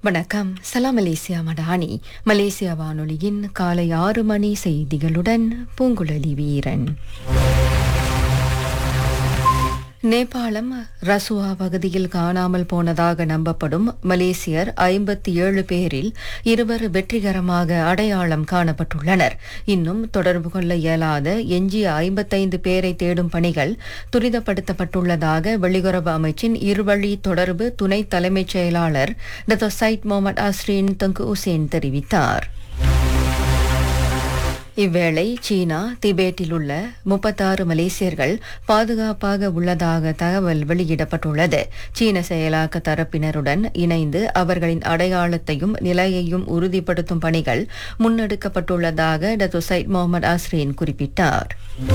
வணக்கம் சலாம் Malaysia Madani Malaysia வானொலியின் காலை ஆறு மணி செய்திகளுடன் பூங்குழலி வீரன் நேபாளம் ரசுவா பகுதியில் காணாமல் போனதாக நம்பப்படும் மலேசியர் ஐம்பத்தி ஏழு பேரில் இருவர் வெற்றிகரமாக அடையாளம் காணப்பட்டுள்ளனர் இன்னும் தொடர்பு கொள்ள இயலாத எஞ்சிய ஐம்பத்தைந்து பேரை தேடும் பணிகள் துரிதப்படுத்தப்பட்டுள்ளதாக வெளியுறவு அமைச்சின் இருவழி தொடர்பு துணை தலைமைச் செயலாளர் டத்தோ சைட் முகமது அஸ்ரீன் தங்கு உசேன் தெரிவித்தார் இவ்வேளை சீனா திபேட்டில் உள்ள முப்பத்தாறு மலேசியர்கள் பாதுகாப்பாக உள்ளதாக தகவல் வெளியிடப்பட்டுள்ளது சீன செயலாக்க தரப்பினருடன் இணைந்து அவர்களின் அடையாளத்தையும் நிலையையும் உறுதிப்படுத்தும் பணிகள் முன்னெடுக்கப்பட்டுள்ளதாக டத்து சைட் முகமது அஸ்ரீன் குறிப்பிட்டார்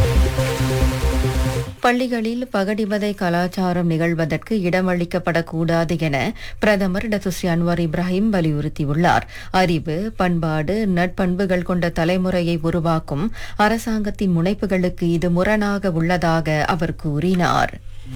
பள்ளிகளில் பகடிமதை கலாச்சாரம் நிகழ்வதற்கு இடமளிக்கப்படக்கூடாது என பிரதமர் டத்துஸ்ரீ அன்வார் இப்ராஹிம் வலியுறுத்தியுள்ளார் அறிவு பண்பாடு நட்பண்புகள் கொண்ட தலைமுறையை உருவாக்கும் அரசாங்கத்தின் முனைப்புகளுக்கு இது முரணாக உள்ளதாக அவர் கூறினார்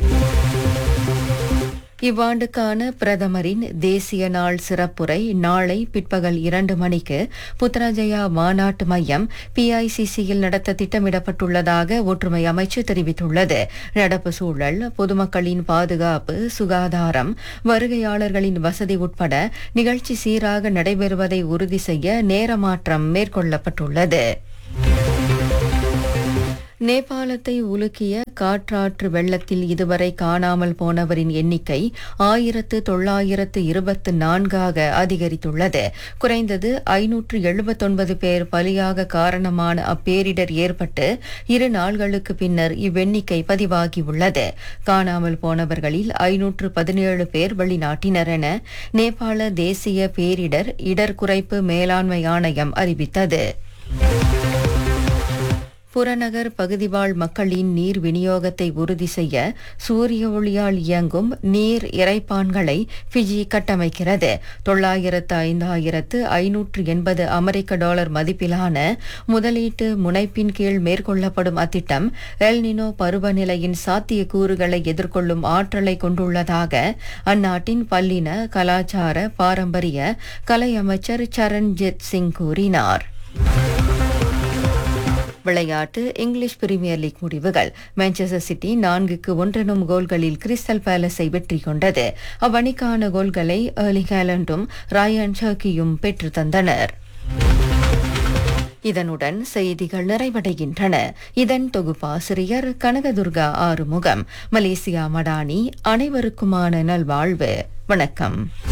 இவ்வாண்டுக்கான பிரதமரின் தேசிய நாள் சிறப்புரை நாளை பிற்பகல் இரண்டு மணிக்கு புத்ராஜயா மாநாட்டு மையம் பிஐசிசியில் நடத்த திட்டமிடப்பட்டுள்ளதாக ஒற்றுமை அமைச்சு தெரிவித்துள்ளது நடப்பு சூழல் பொதுமக்களின் பாதுகாப்பு சுகாதாரம் வருகையாளர்களின் வசதி உட்பட நிகழ்ச்சி சீராக நடைபெறுவதை உறுதி செய்ய நேரமாற்றம் மேற்கொள்ளப்பட்டுள்ளது நேபாளத்தை உலுக்கிய காற்றாற்று வெள்ளத்தில் இதுவரை காணாமல் போனவரின் எண்ணிக்கை ஆயிரத்து தொள்ளாயிரத்து இருபத்து நான்காக அதிகரித்துள்ளது குறைந்தது ஐநூற்று எழுபத்தொன்பது பேர் பலியாக காரணமான அப்பேரிடர் ஏற்பட்டு இரு நாள்களுக்கு பின்னர் இவ்வெண்ணிக்கை பதிவாகியுள்ளது காணாமல் போனவர்களில் ஐநூற்று பதினேழு பேர் வெளிநாட்டினர் என நேபாள தேசிய பேரிடர் இடர் குறைப்பு மேலாண்மை ஆணையம் அறிவித்தது புறநகர் பகுதிவாழ் மக்களின் நீர் விநியோகத்தை உறுதி செய்ய சூரிய ஒளியால் இயங்கும் நீர் இறைப்பான்களை ஃபிஜி கட்டமைக்கிறது தொள்ளாயிரத்து ஐந்தாயிரத்து ஐநூற்று எண்பது அமெரிக்க டாலர் மதிப்பிலான முதலீட்டு முனைப்பின் கீழ் மேற்கொள்ளப்படும் அத்திட்டம் எல்னினோ பருவநிலையின் சாத்தியக்கூறுகளை எதிர்கொள்ளும் ஆற்றலை கொண்டுள்ளதாக அந்நாட்டின் பல்லின கலாச்சார பாரம்பரிய கலை அமைச்சர் சரண்ஜித் சிங் கூறினார் விளையாட்டு இங்கிலீஷ் பிரீமியர் லீக் முடிவுகள் மான்செஸ்டர் சிட்டி நான்குக்கு ஒன்றெனும் கோல்களில் கிறிஸ்டல் பேலஸை வெற்றி கொண்டது அவ்வணிக்கான கோல்களை ஏர்லி ஹேலண்டும் ராயன் சர்க்கியும் பெற்று தந்தனர் இதனுடன் செய்திகள் நிறைவடைகின்றன இதன் தொகுப்பாசிரியர் கனகதுர்கா ஆறுமுகம் மலேசியா மடானி அனைவருக்குமான நல்வாழ்வு வணக்கம்